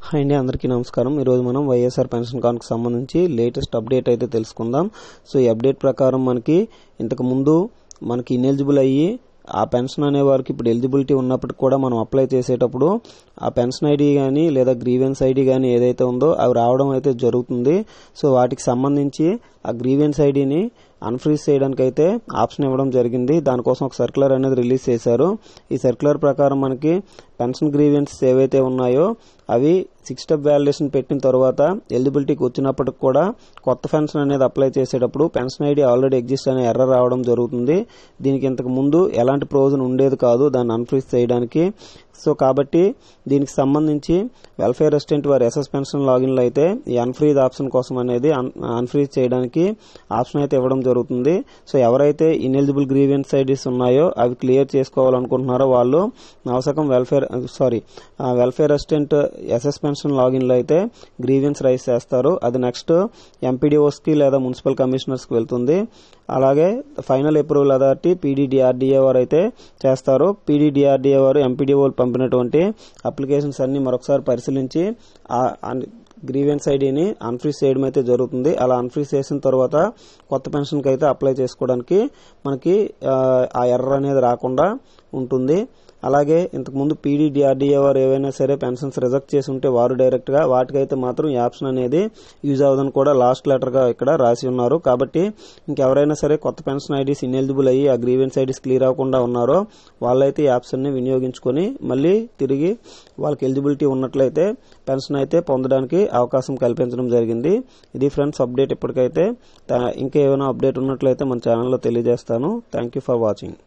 hi అండి అందరికీ నమస్కారం ఈరోజు మనం వైఎస్ఆర్ పెన్షన్ కార్డుకు సంబంధించి లేటెస్ట్ అప్డేట్ అయితే తెలుసుకుందాం సో ఈ అప్డేట్ ప్రకారం మనకి ఇంతకు ముందు మనకి ఇనెలిజిబుల్ అయ్యి ఆ పెన్షన్ అనే వారికి ఇప్పుడు ఎలిజిబిలిటీ ఉన్నప్పటికి కూడా మనం అప్లై చేసేటప్పుడు ఆ పెన్షన్ ఐడి కానీ లేదా గ్రీవెన్స్ ఐడి కానీ ఏదైతే ఉందో అవి రావడం అయితే జరుగుతుంది సో వాటికి సంబంధించి ఆ గ్రీవెన్స్ ఐడిని అన్ఫ్రీజ్ చేయడానికి అయితే ఆప్షన్ ఇవ్వడం జరిగింది దానికోసం ఒక సర్క్యులర్ అనేది రిలీజ్ చేశారు ఈ సర్క్యులర్ ప్రకారం మనకి పెన్షన్ గ్రీవెన్స్ ఏవైతే ఉన్నాయో అవి సిక్స్ స్టెప్ వ్యాలిడేషన్ పెట్టిన తర్వాత ఎలిజిబిలిటీకి వచ్చినప్పటికి కూడా కొత్త పెన్షన్ అనేది అప్లై చేసేటప్పుడు పెన్షన్ ఐడి ఆల్రెడీ ఎగ్జిస్ట్ అనే ఎర్ర రావడం జరుగుతుంది దీనికి ఇంతకు ముందు ఎలాంటి ప్రయోజనం ఉండేది కాదు దాన్ని అన్ఫ్రీజ్ చేయడానికి సో కాబట్టి దీనికి సంబంధించి వెల్ఫేర్ అసిస్టెంట్ వారి ఎస్ఎస్ పెన్షన్ లాగిన్లో అయితే ఈ అన్ఫ్రీజ్ ఆప్షన్ కోసం అనేది అన్ఫ్రీజ్ చేయడానికి ఆప్షన్ అయితే ఇవ్వడం జరుగుతుంది సో ఎవరైతే ఇన్ఎలిజిబుల్ గ్రీవియన్స్ ఐడీస్ ఉన్నాయో అవి క్లియర్ చేసుకోవాలనుకుంటున్నారో వాళ్ళు నవసకం welfare sorry welfare assistant SS pension లాగిన్లో అయితే గ్రీవియన్స్ రైజ్ చేస్తారు అది నెక్స్ట్ ఎంపీడీఓస్కి లేదా మున్సిపల్ కమిషనర్స్కి వెళ్తుంది అలాగే ఫైనల్ అప్రూవల్ అథారిటీ పీడీడీఆర్డీఏ వారు అయితే చేస్తారు పీడీడీఆర్డీఏ వారు ఎంపీడీఓలు పంపినటువంటి అప్లికేషన్స్ అన్ని మరొకసారి పరిశీలించి గ్రీవెన్స్ ఐడిని అన్ఫ్రీజ్ చేయడం అయితే జరుగుతుంది అలా అన్ఫ్రీజ్ చేసిన తర్వాత కొత్త పెన్షన్కి అయితే అప్లై చేసుకోవడానికి మనకి ఆ ఎర్ర అనేది రాకుండా ఉంటుంది అలాగే ఇంతకుముందు పీడీడీఆర్డీఏ వారు ఏవైనా సరే పెన్షన్స్ రిజెక్ట్ చేసి ఉంటే వారు డైరెక్ట్గా వాటికైతే మాత్రం ఈ ఆప్షన్ అనేది యూజ్ అవ్వదని కూడా లాస్ట్ లెటర్గా ఇక్కడ రాసి ఉన్నారు కాబట్టి ఇంకెవరైనా సరే కొత్త పెన్షన్ ఐడీస్ ఇన్ఎలిజిబుల్ అయ్యి ఆ గ్రీవెన్స్ ఐడీస్ క్లియర్ అవ్వకుండా ఉన్నారో వాళ్ళైతే ఈ ఆప్షన్ని వినియోగించుకొని మళ్ళీ తిరిగి వాళ్ళకి ఎలిజిబిలిటీ ఉన్నట్లయితే పెన్షన్ అయితే పొందడానికి అవకాశం కల్పించడం జరిగింది ఇది ఫ్రెండ్స్ అప్డేట్ ఇప్పటికైతే ఇంకా ఏమైనా అప్డేట్ ఉన్నట్లయితే మన ఛానల్లో తెలియజేస్తాను థ్యాంక్ యూ ఫర్ వాచింగ్